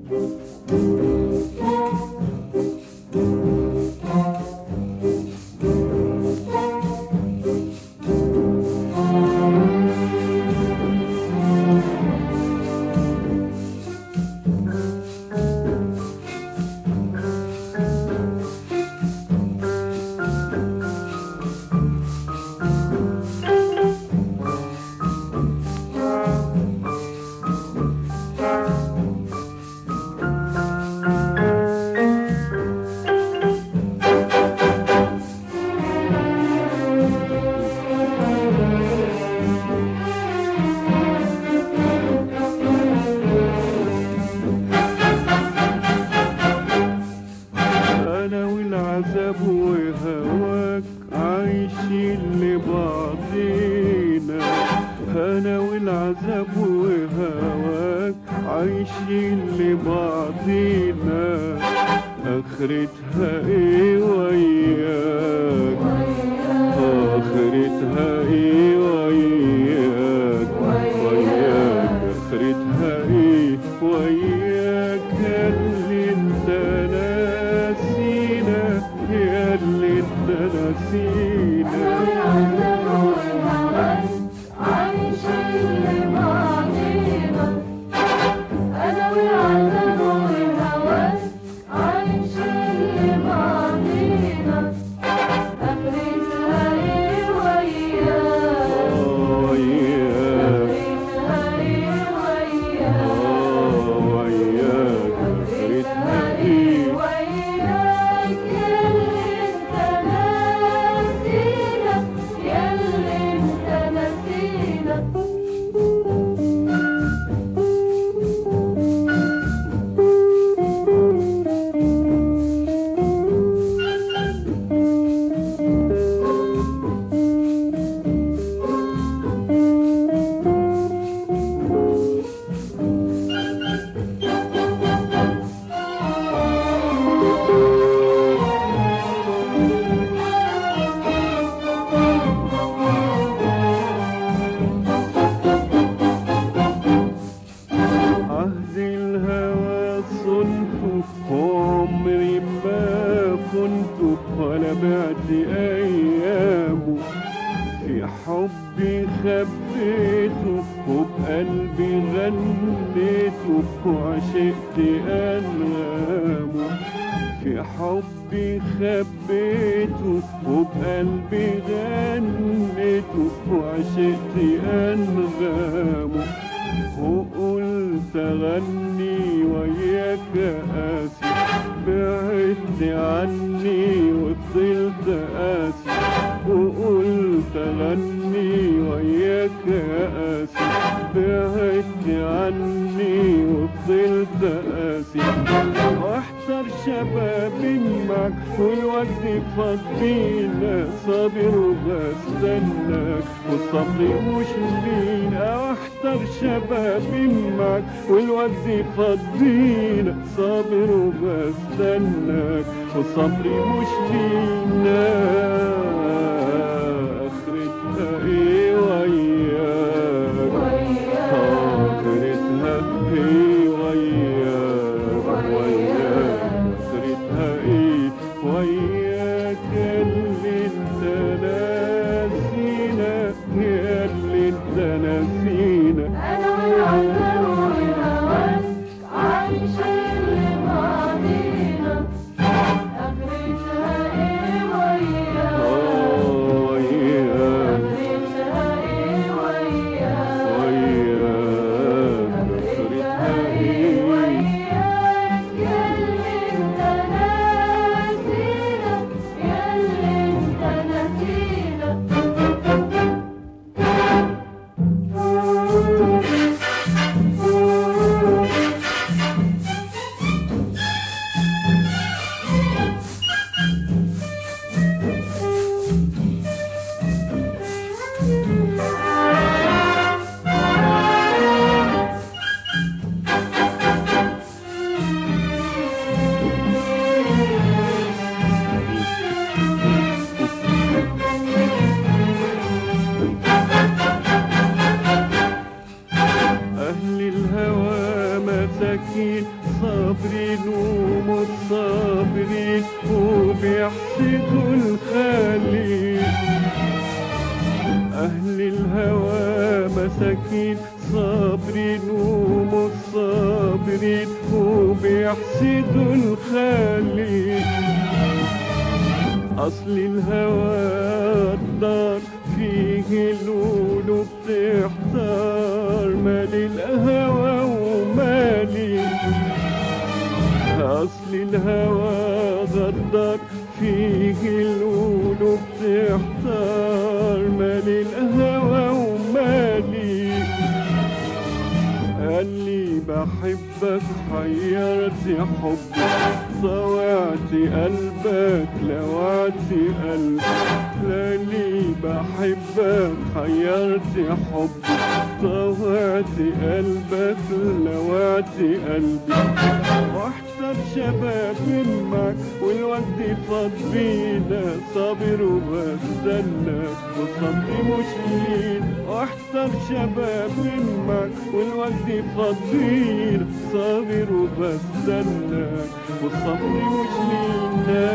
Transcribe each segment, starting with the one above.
انا والعذاب وهواك عايشين لبعضينا انا والعذاب وهواك عايشين لبعضينا اخرتها ايه وياك اخرتها ايه وياك وياك اخرتها ايه وياك اللي انت ناسينا يا اللي انت ناسينا آه وياك آه وياك اخرتها ايه عهد الهوى صنف عمري ما كنت ولا بعد ايامه في حبي خبيته وبقلبي غنيته وعشقت انغامه في حبي خبيته وبقلبي غنيته وعشقت انغامه وقلت اغني وياك قاسي بعدت عني وفضلت قاسي وقلت اغني وياك قاسي بعدت عني وفضلت قاسي واحتر شبابي معك والوقت فضينا صابر وبستناك والصبر مش لينا واحتر شبابي معك والوقت فضينا صابر وبستناك والصبر مش لينا اخرتها ايه وياك آخرتها ايه وياك وياك آخرتها ايه وياك اللي انت ناسينا يا اللي انت ناسينا مساكين صابرين ومتصابرين وبيحسدوا الخالق أهل الهوى مساكين صابرين ومتصابرين وبيحسدوا الخالق أصل الهوى الدار فيه القلوب تحتار مالي الهوى ومالي أصل الهوى غدار فيه القلوب تحتار مالي الهوى ومالي قال لي بحبك حيرت حبك طوعت قلبك لوعت قلبك لاني بحبك حيرت حبك طوعت قلبك لوعت قلبي واحتر شباب معك والوقت فاض بينا صابر وبستنى وصبري مش لين واحتر شباب معك والوقت فاض بينا صابر وبستنى والصبر مش لينا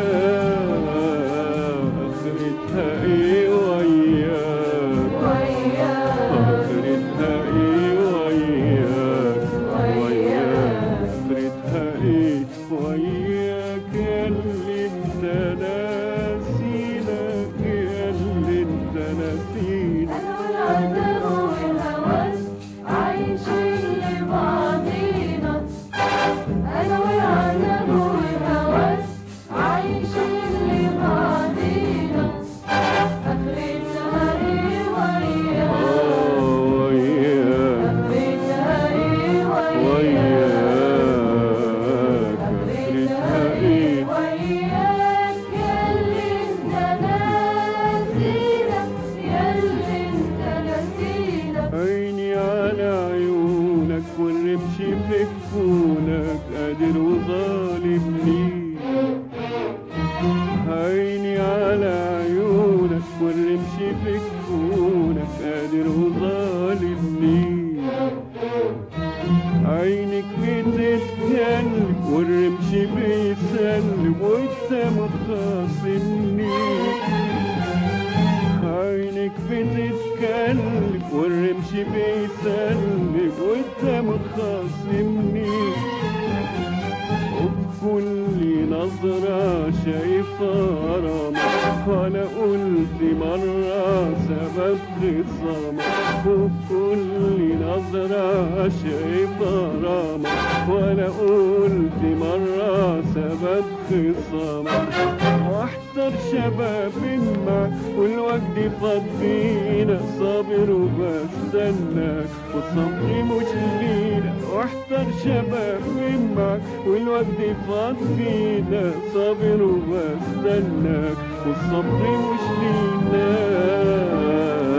اخرتها ايه وياك اخرتها ايه وياك وياك اخرتها ايه وياك يا اللي انت ناسينا يا اللي انت ناسينا أنا والعذاب والهوس عايشين لبعضينا آخرتها إيه وياك اه وياك آخرتها إيه وياك وياك اخرتها ايه وياك ياللي انت ناسينا ياللي انت ناسينا عيني على عيونك والرمش في كفونك قادر وظالم ليك عيني على عيونك والرمش في كفونك قادر وظالم ليك عينك بتتكلم والرمش بيسلم وانت مخاصمني عينك بتتكلم والرمش بيسلم وانت متخاصمني وبكل نظرة شايف غرامك وانا قلت مرة سبب خصامك وبكل نظرة شايف غرامك وانا قلت مرة سبب خصامك واحتر شباب معك والوقت فاض بينا صابر وبستناك والصبر مش لينا واحتر شباب معك والوقت فاض بينا صابر وبستناك والصبر مش لينا